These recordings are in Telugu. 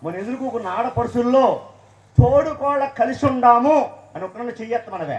మన ఎదుర్కొన్న ఆడపడుచుల్లో తోడుకోళ్ళ కలిసి ఉండాము అని ఒక్కరన్నా చెయ్యత్త మనవే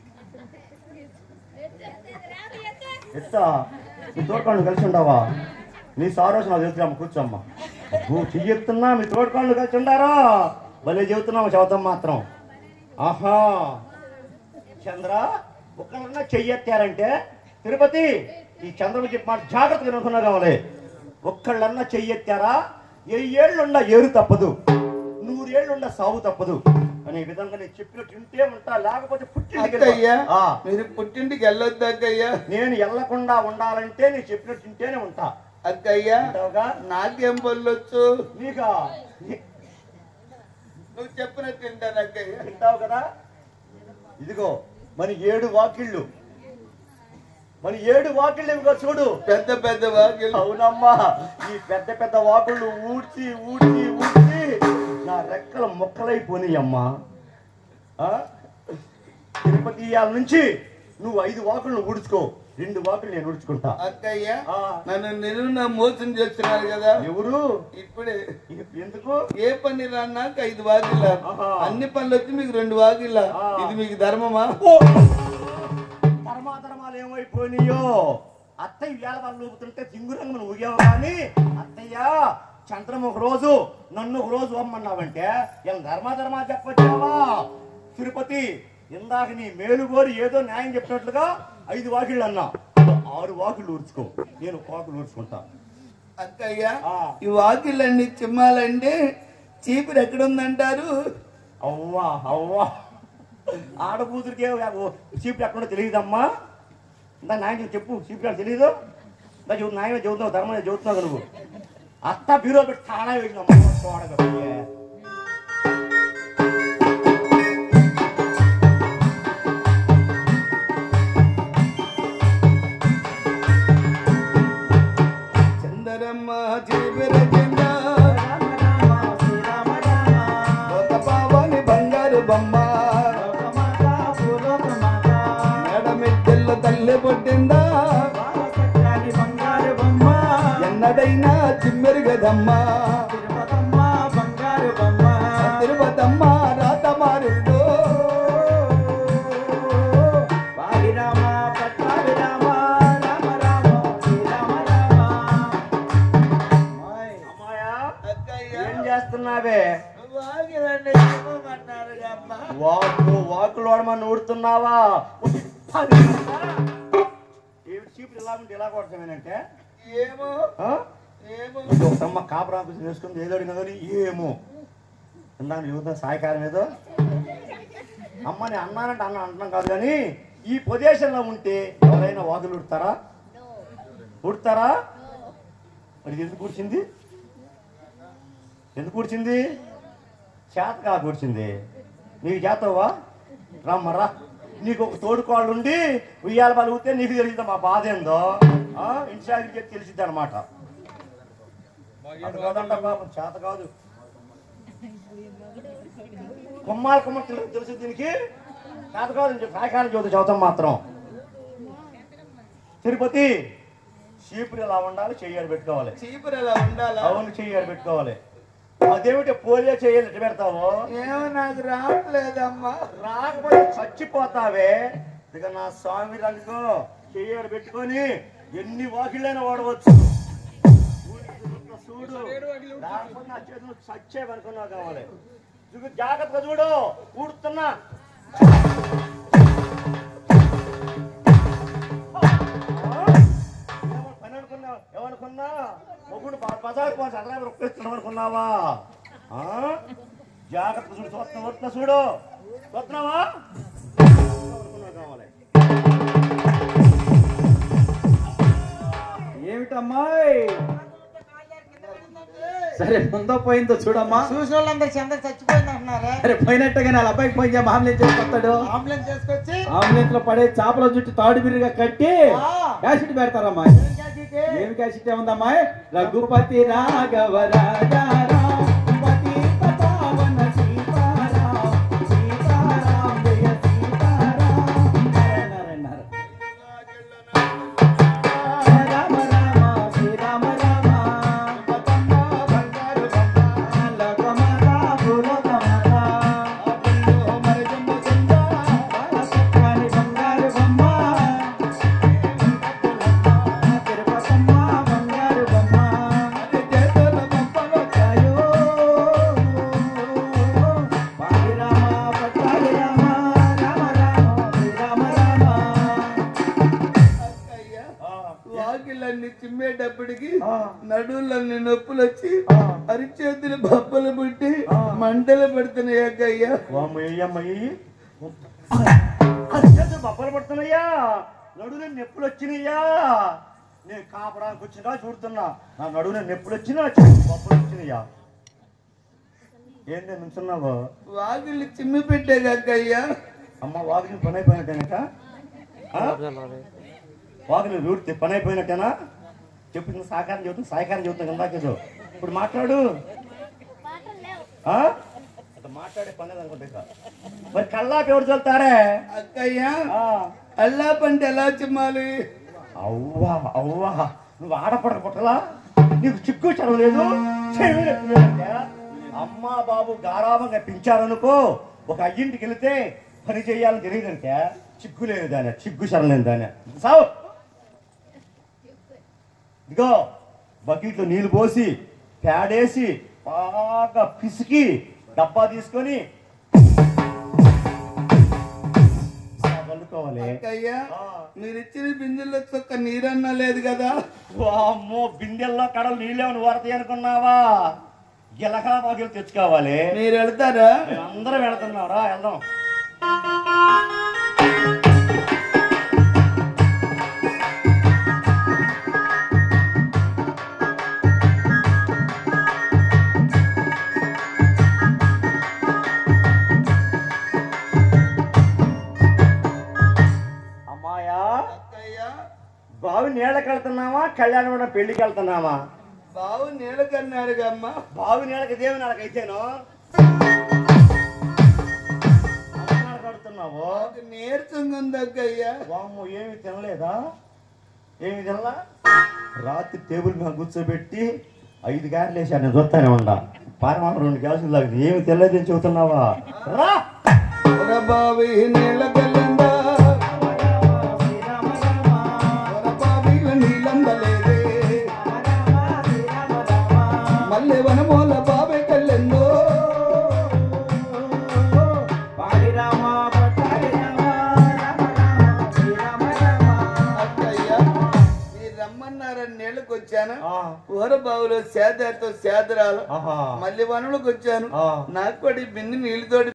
ఎత్తా మీ తోడుకోళ్ళు కలిసి ఉండవా నీ సారోజు నాకు తెలుసు అమ్మ కూర్చోమ్మ నువ్వు చెయ్యెత్తున్నా మీ తోడుకోళ్ళు కలిసి ఉండారా భలే చెబుతున్నావు చదువుతాం మాత్రం ఆహా చంద్ర ఒక్కరన్నా చెయ్యెత్తారంటే తిరుపతి ఈ చంద్రుడు చెప్పి మాట జాగ్రత్తగా అనుకున్నా కావాలి ఒక్కళ్ళన్నా చెయ్యెత్తారా ఏళ్ళుండా ఏరు తప్పదు నూరేళ్ళుండా సాగు తప్పదు అనే విధంగా నేను చెప్పినట్టు వింటే ఉంటా లేకపోతే పుట్టింటికి అక్కయ్య వెళ్ళిపో. ఆ, మీరు పుట్టింటికి వెళ్ళొద్దు అక్కయ్య నేను వెళ్ళకుండా ఉండాలంటే నేను చెప్పినట్టు వింటేనే ఉంటా అక్కయ్య అంటావుగా నాకేం పనులొచ్చు నీకా నీ- నువ్వు చెప్పినట్టు వింటాను అక్కయ్య వింటావు కదా ఇదిగో మన ఏడు వాకిళ్ళు మన ఏడు వాకిళ్ళు ఇవిగో చూడు పెద్ద పెద్ద వాకిలు అవునమ్మా ఈ పెద్ద పెద్ద వాకుళ్ళు ఊడ్చి ఊడ్చి ఊడ్చి నా రెక్కలు మొక్కలైపోయినాయమ్మా ఆ? తిరుపతి ఇయ్యాల నుంచి నువ్వు ఐదు వాకులను ఊడ్చుకో రెండు వాకులు నేను ఊడ్చుకుంటా అక్కయ్య ఆ. నన్ను నిలువున మోసం చేస్తున్నారు కదా ఎవరు ఇప్పుడే ఎందుకు ఏ పని రాన్నాక ఐదు వాకిలా ఆహా. అన్ని పనులు వచ్చి మీకు రెండు వాకిలా ఆ. ఇది మీకు ధర్మమా ధర్మాధర్మాలు ఏమైపోయినాయో అత్తయ్య వేల వాళ్ళు ఊపుతుంటే సింగురంగం ఊగావు కానీ అత్తయ్య చంద్రం ఒక రోజు నన్ను ఒక రోజు అమ్మన్నావంటే ఏం ధర్మాధర్మా చెప్పొచ్చావా తిరుపతి ఇందాక నీ మేలు కోరి ఏదో న్యాయం చెప్పినట్లుగా ఐదు వాకిళ్ళు అన్నా ఆరు వాకిళ్ళు ఊడ్చుకో నేను కోకులు ఊడ్చుకుంటా అక్కయ్య ఆ. ఈ వాకిళ్ళన్నీ చిమ్మాలంటే చీపురు ఎక్కడుందంటారు అవ్వా అవ్వా ఆడకూతురికే చీపులు ఎక్కడో తెలియదమ్మా ఇందా నాయన చెప్పు చీపులు తెలియదు ఇందా చెబుతు నాయన చెబుతున్నావు ధర్మం చెబుతున్నావు నువ్వు అత్త బీరో పెట్టి తాళా వేసినమ్మా చూడకపోయే చందరమ్మ చీపుర కింద ఒక పావని బంగారు బొమ్మ మేడమిద్దెల్లో తల్లి పుట్టిందా ఎన్నడైనా చిమ్మెరుగదమ్మా తిరుపతమ్మ రాత మారిందో అమ్మాయా అక్కయ్య ఏం చేస్తున్నావే వాకిలండి చిమ్మమన్నారు అమ్మ వాకు వాకులు వాడమని ఊడుతున్నావా ఏమిటి చీపులు ఇలా ఉంటే ఎలా కొడతామేనంటే ఏమో ఆ? ఏమో ఇది ఒకటమ్మ కాపురాకు చేసుకుంది ఏదో అడిగినా కానీ ఏమో ఇందాక యువత సాయకాలం ఏదో అమ్మ నేను అన్నానంటే అన్న అంటున్నాం కాదు కానీ ఈ ప్రదేశంలో ఉంటే ఎవరైనా వాదులు ఉడతారా ఉడతారా మరి ఇది ఎందుకు కూర్చింది ఎందుకు కూర్చింది చేతగా కూర్చింది నీకు చేతవా రమ్మరా నీకు ఒక తోడుకోళ్ళు ఉండి ఉయ్యాల వాళ్ళు ఊతే నీకు తెలిసిందా మా బాధ ఏందో ఆ? ఇంటి సాగికి తెలిసిద్ది అనమాట అది కాదంట పాపం చేత కాదు కొమ్మాల కొమ్మ తెలు- తెలుసు దీనికి చేత కాదు అని చెప్పి సాయకాలం చదువుతా చదువుతాం మాత్రం తిరుపతి చీపురు ఎలా ఉండాలి చెయ్యాలి పెట్టుకోవాలి చీపురు ఎలా ఉండాలా అవును చెయ్యాలి పెట్టుకోవాలి అదేమిటి పోలియో చెయ్యాలి ఎట్ట పెడతావు ఏమో నాకు రావట్లేదమ్మా రాకపోతే చచ్చిపోతావే ఇక నా స్వామి రంగు చెయ్యాలి పెట్టుకొని ఎన్ని వాకిళ్ళైనా వాడవచ్చు చూడు లేకపోతే నా చేతులు చచ్చే అనుకున్నావు కావాలి చూడు, జాగ్రత్తగా చూడు ఊడుతున్నా ఏమో పని అనుకున్నా ఏమనుకున్నా మొగుడు బ- బజారు పోసి అలా రొప్పిస్తున్నాం అనుకున్నావా ఆ? జాగ్రత్త చూడు చూస్తున్నా వస్తున్నా చూడు చూస్తున్నావా అనుకున్నావు కావాలి ఏమిటమ్మాయి సరే ముందో పోయిందో చూడమ్మా చూసిన వాళ్ళందరూ చంద్ర చచ్చిపోయింది అంటున్నారే సరే పోయినట్టుగా వాళ్ళ అబ్బాయికి ఫోన్ చేయ అంబులెన్స్ చేసుకొస్తాడు అంబులెన్స్ చేసుకొచ్చి అంబులెన్స్ లో పడే చేపల జుట్టు తాడు బిరిగా కట్టి ఆ. యాసిడ్ పెడతారమ్మా ఏం చేసేది? ఏమి క్యాసిట్ ఉందమ్మా రఘుపతి రాఘవ రాజా రామ్, పతిత పావన సీతారాం, సీతారాం జయ సీతారాం. నారాయణ, నారాయణ, నారాయణ. రామ రామ శ్రీరామ రామ లక్ష్మణ నడువులన్నీ నొప్పులు వచ్చి ఆ. అరిచేతులు బొబ్బలు పుట్టి ఆ. మంటలు పడుతున్నాయి అక్కయ్యా వామ్మ ఏయ్యమ్మ ఎయ్యి. చేతులు బొబ్బలు పడుతున్నాయ్యా నడువున నొప్పులు వచ్చినాయ్యా నేను కాపడానికి వచ్చినా చూడుతున్నా నా నడువున నొప్పులు వచ్చినా చేతులు బొబ్బలు వచ్చినాయ్యా ఏంటి నుంచున్నావు వాకిళ్ళు చిమ్మి పెట్టే అక్కయ్యా అమ్మ వాకిలి పని అయిపోయినట్టేనట వాకిలి రూడితే పని అయిపోయినట్టేనా చెప్పింది సహకారం చెబుతుంది సహకారం చెబుతుంది ఇందాకేదో ఇప్పుడు మాట్లాడు ఆ? అట్లా మాట్లాడే పని అనుకుంటే ఇక. మరి కల్లాపి ఎవరు చల్లుతారే అక్కయ్యా ఆ. అల్లా పంట ఎలా చిమ్మాలి అవ్వా అవ్వా నువ్వు ఆడపడక పుట్టలా నీకు చిక్కు చదవలేదు చెవి నొప్పిలేదంటే? అమ్మా బాబు గారాభంగా పెంచారనుకో ఒక అయ్యింటికి వెళితే పని చేయాలని తెలియదంటే చిక్కు లేని దాని చిక్కు చరలేని దాని సావు ఇదిగో బకెట్లో నీళ్లు పోసి పేడేసి బాగా పిసికి డబ్బా తీసుకొని చల్లుకోవాలి అక్కయ్యా ఆ. మీరు ఇచ్చిన బిందెల్లో చొక్క నీరన్నా లేదు కదా వామ్మో బిందెల్లో కడలు నీళ్ళేమని వాడతాయి అనుకున్నావా గిలకా బాగిలు తెచ్చుకోవాలి మీరు వెళ్తారా అందరం వెళుతున్నారా వెళ్దాం అమ్మాయా అక్కయ్యా బావి నీళ్ళకి వెళ్తున్నావా కళ్యాణం పెళ్లికి వెళ్తున్నామా బావు నీళ్ళ కన్నారుగా అమ్మా బావి నీళ్ళకి దేవి నీళ్ళకైతేను కడుతున్నావు నాకు నీరసంగా ఉంది అక్కయ్యా వాము ఏమి తినలేదా ఏమి తినలా రాత్రి టేబుల్ మీద కూర్చోబెట్టి ఐదు గారెలు వేసాను నేను చూస్తానే ఉండా పారమాన రెండు గ్యాసులు తాగింది ఏమి తినలేదని చెబుతున్నావా రా బావి నీళ్ళ కల్లందా బావిలో నీళ్ళందలేదే మళ్ళీ వనమూల బావి కళ్ళెందో అక్కయ్యా మీరు రమ్మన్నారని నీళ్ళకి వచ్చాను ఆ, ఊర బావిలో సేదతో సేదరాలు ఆహా మళ్ళీ వనలోకి వచ్చాను ఆ. నాకు కూడా ఈ బిందె నీళ్ళతోటి